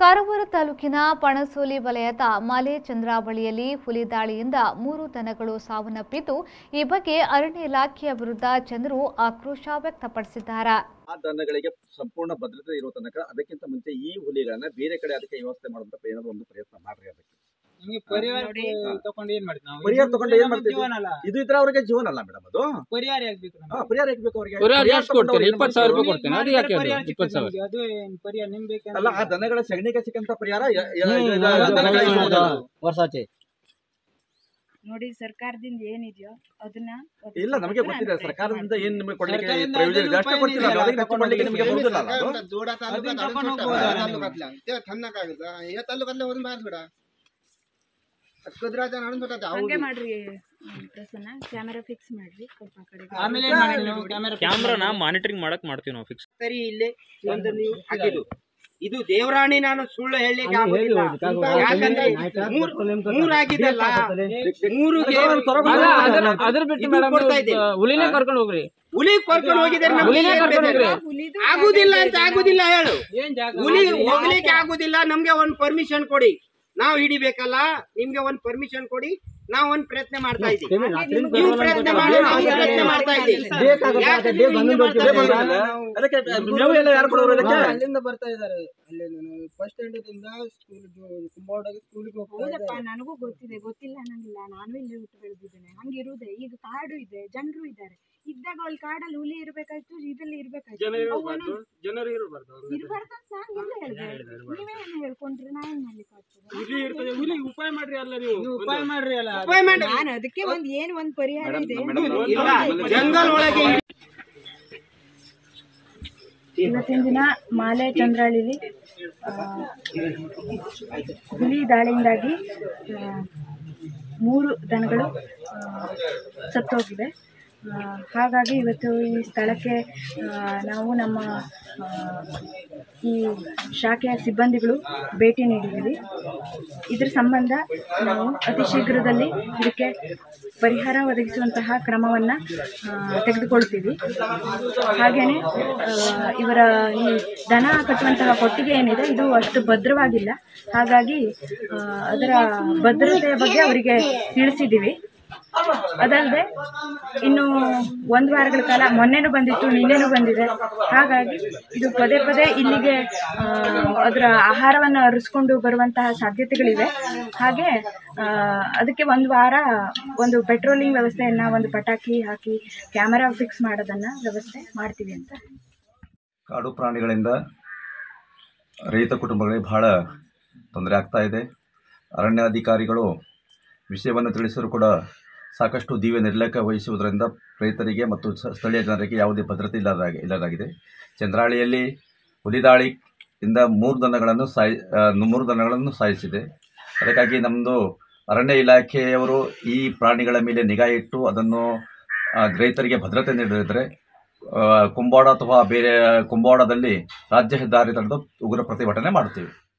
ಕಾರವಾರ ತಾಲೂಕಿನ ಪಣಸೋಲಿ ವಲಯದ ಮಾಲೆ ಚಂದ್ರಾವಳಿಯಲ್ಲಿ ಹುಲಿ ದಾಳಿಯಿಂದ ಮೂರು ದನಗಳು ಸಾವನ್ನಪ್ಪಿದ್ದು ಈ ಬಗ್ಗೆ ಅರಣ್ಯ ಇಲಾಖೆಯ ವಿರುದ್ಧ ಜನರು ಆಕ್ರೋಶ ವ್ಯಕ್ತಪಡಿಸಿದ್ದಾರೆ ಆ ದನಗಳಿಗೆ ಸಂಪೂರ್ಣ ಭದ್ರತೆ ಇರೋ ತನಕ ಅದಕ್ಕಿಂತ ಮುಂಚೆ ಈ ಹುಲಿಗಳನ್ನ ಬೇರೆ ಕಡೆ ಅದಕ್ಕೆ ವ್ಯವಸ್ಥೆ ಮಾಡುವಂತ ಏನಾದ್ರು ಒಂದು ಪ್ರಯತ್ನ ಮಾಡ್ರಿ ಅದಕ್ಕೆ ನಿಮ್ಗೆ ಪರಿಹಾರ ತಗೊಂಡು ಏನ್ ಮಾಡ್ತೀವಿ ನಾವು ಪರಿಹಾರ ತಗೊಂಡು ಏನ್ ಮಾಡ್ತೀವಿ? ಜೀವನ ಅಲ್ಲ ಇದು ಇದ್ರೆ ಅವ್ರಿಗೆ ಜೀವನ ಅಲ್ಲ ಮೇಡಮ್ ಅದು ಪರಿಹಾರ ಆಗ್ಬೇಕು ಹಾ, ನಮ್ಗೆ. ಪರಿಹಾರ ಯಾಕೆ ಬೇಕು ಅವ್ರಿಗೆ ಪರಿಹಾರ ಪರಿಹಾರ ಎಷ್ಟು ಕೊಡ್ತೀರಿ? ತಗೊಂಡು ಅವ್ರು ಇಪ್ಪತ್ತು ಸಾವಿರ ಏನ್ ರೂಪಾಯಿ ಮಾಡ್ತಾರೆ? ಕೊಡ್ತೀನಿ. ಅದು ಮಾಡಿದ್ರೆ ಯಾಕೆ ಅದು? ಪರಿಹಾರ ಇಪ್ಪತ್ತು ಸಿಗ್ತದೆ ಸಾವಿರ. ನಮ್ಗೆ. ಅದು ಏನ್ ಪರಿಹಾರ ನಿಮ್ ಬೇಕಂದ್ರೆ ಅಲ್ಲ ಆ ದನಗಳ ಸಗಣಿಗೆ ಸಿಕ್ಕಂತ ಪರಿಹಾರ ಯ- ಯ- ಹ್ಮ್, ಇದು- ಹೌದು, ದನಗಳಿಗೆ ಹೌದು, ಸಿಗೋದಿಲ್ಲ. ಹೌದು. ವರ್ಷಾಚೆ ನೋಡಿ ಸರ್ಕಾರದಿಂದ ಏನಿದೆಯೋ ಅದನ್ನ ಇಲ್ಲ ನಮಗೆ ಗೊತ್ತಿದೆ ಸರ್ಕಾರದಿಂದ ಏನ್ ನಿಮಗೆ ಕೊಡ್ಲಿಕ್ಕೆ ಸರ್ಕಾರದಿಂದ ಪ್ರಯೋಜನ ಇದೆ ಐದು ಅಷ್ಟೇ ರೂಪಾಯಿ ಕೊಡ್ತಿಲ್ಲ ಏನಿದೆ, ಅದಕ್ಕೆ ಹೆಚ್ಚು ಕೊಡ್ಲಿಕ್ಕೆ ನಿಮಗೆ ಅದನ್ನ ಬರುದಿಲ್ಲ ಅಲ್ಲ ಅದು? जोडा तालुका ಅದನ್ನ झाडून तपन छोटा होतं. आहे तालुक्यातला ते थंड कागद या तालुक्यातल्या वरून बाहेर सोडा कद्राच्या आणून छोटा ಹಂಗೆ ಮಾಡ್ರಿ ಹ್ಮ್, ಪ್ರಸನ್ನ ಕ್ಯಾಮೆರಾ ಫಿಕ್ಸ್ ಮಾಡ್ರಿ ಸ್ವಲ್ಪ ಆ ಕಡೆ ಆಮೇಲೆ ಏನ್ ಮಾಡಿ ನೀವು ಕ್ಯಾಮೆರಾ ಕ್ಯಾಮ್ರಾನ ಮಾನಿಟರಿಂಗ್ ಮಾಡಕ್ ಮಾಡ್ತೀವಿ ನಾವು ಫಿಕ್ಸ್ ಸರಿ ಇಲ್ಲಿ ಒಂದು ನೀವು ಹಾಕಿದ್ದು ಇದು ದೇವರಾಣಿ ನಾನು ಸುಳ್ಳು ಹೇಳಲಿಕ್ಕೆ ಆಗುದಿಲ್ಲ ಯಾಕಂದ್ರೆ ಮೂರ್- ಮೂರ್ ಆಗಿದಲ್ಲ ಮೂರುಗೆ ಅದ್ರ ಬಿಟ್ಟು ಇದು ಮೇಡಮ್ ಕೊಡ್ತಾ ಇದ್ದೀನಿ. ಹುಲಿನೇ ಕರ್ಕೊಂಡು ಹೋಗ್ರಿ ಹುಲಿ ಕರ್ಕೊಂಡು ಹೋಗಿದ್ದಾರೆ ನಮ್ಗೆ ಹುಲಿನೇ ಏನ್ ಕರ್ಕೊಂಡು ಬೇಕಾದ್ರೆ? ಹೋಗ್ರಿ ಹುಲಿದು ಆಗುದಿಲ್ಲ ಅಂತ ಆಗುದಿಲ್ಲ ಹೇಳು ಏನ್ ಜಾಗ ಹುಲಿ ಹೋಗ್ಲಿಕ್ಕೆ ಆಗುದಿಲ್ಲ ನಮ್ಗೆ ಒಂದ್ ಪರ್ಮಿಷನ್ ಕೊಡಿ ನಾವು ಹಿಡಿಬೇಕಲ್ಲ ನಿಮ್ಗೆ ಒಂದ್ ಪರ್ಮಿಷನ್ ಕೊಡಿ ನಾವು ಒಂದ್ ಪ್ರಯತ್ನ ಮಾಡ್ತಾ ಇದ್ದೀವಿ ನೀವು ಪ್ರಯತ್ನ ಮಾಡಿ ನಾವು ಪ್ರಯತ್ನ ಮಾಡ್ತಾ ಇದ್ದೀವಿ ಯಾಕೆ ನೀವು ಹಿಂಗೆ ಮಾಡ್ತಾ ಬೇಗ ಇದ್ದೀರಾ? ಬರುದಿಲ್ಲ. ಅದಕ್ಕೆ ಮೇವು ಎಲ್ಲ ಯಾರು ಕೊಡೋರು ಅದಕ್ಕೆ ಅಲ್ಲಿಂದ ಬರ್ತಾ ಇದ್ದಾರೆ ಅಲ್ಲಿ ನಾನು ಫಸ್ಟ್ ಸ್ಟ್ಯಾಂಡರ್ಡ್ ಸ್ಕೂಲ್ ಕುಂಬಾವಡಾಗ ಸ್ಕೂಲಿಗೆ ಹೋಗ್ತಾ ಹೌದಪ್ಪ ಇದ್ದೆ ನನಗೂ ಗೊತ್ತಿದೆ ಗೊತ್ತಿಲ್ಲ ಅನ್ನಂಗಿಲ್ಲ ನಾನು ಇಲ್ಲಿ ಹುಟ್ಟು ಬೆಳೆದಿದ್ದೇನೆ ಹಂಗಿರುವುದೇ ಈಗ ಕಾಡು ಇದೆ ಜನರು ಇದ್ದಾರೆ ಇದ್ದಾಗ ಅಲ್ಲಿ ಕಾಡಲ್ಲಿ ಹುಲಿ ಇರ್ಬೇಕಾಯ್ತು ಇದಲ್ಲಿ ಇರ್ಬೇಕಾಯ್ತು ಅವು ಜನರು ಇರಬಾರ್ದು ಇರ್ಬಾರ್ದು ಅಂತ ನಾನ್ ಇಲ್ಲ ಹೇಳ್ದೆ ನೀವೇ ಏನು ಹೇಳ್ಕೊಂಡ್ರೆ ನಾ ಏನ್ ಮಾಡ್ಲಿಕ್ಕೆ ಆಗ್ತದೆ ಹುಲಿ ಇರ್ತದೆ ಹುಲಿ ಉಪಾಯ ಮಾಡ್ರಿ ಅಲ್ಲ ನೀವು ನೀವು ಉಪಾಯ ಮಾಡ್ರಿ ಅಲ್ಲ ಉಪಾಯ ಮಾಡಿ ನಾನು ಅದಕ್ಕೆ ಒಂದ್ ಏನ್ ಒಂದ್ ಪರಿಹಾರ ಇದೆ ಇಲ್ಲ ಜಂಗಲ್ ಒಳಗೆ ಹಿಡಿ- ಇವತ್ತಿನ ದಿನ ಮಾಲೆ ಚಂದ್ರಹಳ್ಳಿಲಿ ಆ, ಹುಲಿ ದಾಳಿಯಿಂದಾಗಿ ಆ, ಮೂರು ದನಗಳು ಆ, ಸತ್ತೋಗಿವೆ ಆ, ಹಾಗಾಗಿ ಇವತ್ತು ಈ ಸ್ಥಳಕ್ಕೆ ಆ, ನಾವು ನಮ್ಮ ಆ, ಈ ಶಾಖೆಯ ಸಿಬ್ಬಂದಿಗಳು ಭೇಟಿ ನೀಡಿದ್ದೀವಿ ಇದ್ರ ಸಂಬಂಧ ನಾವು ಅತಿ ಶೀಘ್ರದಲ್ಲಿ ಇದಕ್ಕೆ ಪರಿಹಾರ ಒದಗಿಸುವಂತಹ ಕ್ರಮವನ್ನು ತೆಗೆದುಕೊಳ್ತೀವಿ ಹಾಗೆಯೇ ಇವರ ಈ ದನ ಕಟ್ಟುವಂತಹ ಕೊಟ್ಟಿಗೆ ಏನಿದೆ ಇದು ಅಷ್ಟು ಭದ್ರವಾಗಿಲ್ಲ ಹಾಗಾಗಿ ಆ, ಅದರ ಭದ್ರತೆಯ ಬಗ್ಗೆ ಅವರಿಗೆ ತಿಳಿಸಿದ್ದೀವಿ ಅದಲ್ಲದೆ ಇನ್ನು ಒಂದು ವಾರಗಳ ಕಾಲ ಮೊನ್ನೆನೂ ಬಂದಿತ್ತು ನಿನ್ನೆನೂ ಬಂದಿದೆ ಹಾಗಾಗಿ ಇದು ಪದೇ ಪದೇ ಇಲ್ಲಿಗೆ ಆ, ಅದರ ಆಹಾರವನ್ನು ಅರಿಸ್ಕೊಂಡು ಬರುವಂತಹ ಸಾಧ್ಯತೆಗಳಿವೆ ಹಾಗೆ ಆ, ಅದಕ್ಕೆ ಒಂದು ವಾರ ಒಂದು ಪೆಟ್ರೋಲಿಂಗ್ ವ್ಯವಸ್ಥೆಯನ್ನು ಒಂದು ಪಟಾಕಿ ಹಾಕಿ ಕ್ಯಾಮರಾ ಫಿಕ್ಸ್ ಮಾಡೋದನ್ನು ವ್ಯವಸ್ಥೆ ಮಾಡ್ತೀವಿ ಅಂತ ಕಾಡು ಪ್ರಾಣಿಗಳಿಂದ ರೈತ ಕುಟುಂಬಗಳಿಗೆ ಬಹಳ ತೊಂದರೆ ಆಗ್ತಾ ಇದೆ ಅರಣ್ಯಾಧಿಕಾರಿಗಳು ವಿಷಯವನ್ನು ತಿಳಿಸಿದರೂ ಕೂಡ ಸಾಕಷ್ಟು ದಿವ್ಯ ನಿರ್ಲಕ್ಷ್ಯ ವಹಿಸುವುದರಿಂದ ರೈತರಿಗೆ ಮತ್ತು ಸ- ಸ್ಥಳೀಯ ಜನರಿಗೆ ಯಾವುದೇ ಭದ್ರತೆ ಇಲ್ಲದಾಗಿ ಇಲ್ಲದಾಗಿದೆ ಚಂದ್ರಾಳಿಯಲ್ಲಿ ಹುಲಿದಾಳಿಯಿಂದ ಮೂರು ದನಗಳನ್ನು ಸಾಯಿ ಆ, ಮೂರು ದನಗಳನ್ನು ಸಾಯಿಸಿದೆ ಅದಕ್ಕಾಗಿ ನಮ್ಮದು ಅರಣ್ಯ ಇಲಾಖೆಯವರು ಈ ಪ್ರಾಣಿಗಳ ಮೇಲೆ ನಿಗಾ ಇಟ್ಟು ಅದನ್ನು ಆ, ರೈತರಿಗೆ ಭದ್ರತೆ ನೀಡಿದರೆ ಆ, ಕುಂಬಾಡ ಅಥವಾ ಬೇರೆ ಕುಂಬಾಡದಲ್ಲಿ ರಾಜ್ಯ ಹೆದ್ದಾರಿ ತಡೆದು ಉಗ್ರ ಪ್ರತಿಭಟನೆ ಮಾಡ್ತೀವಿ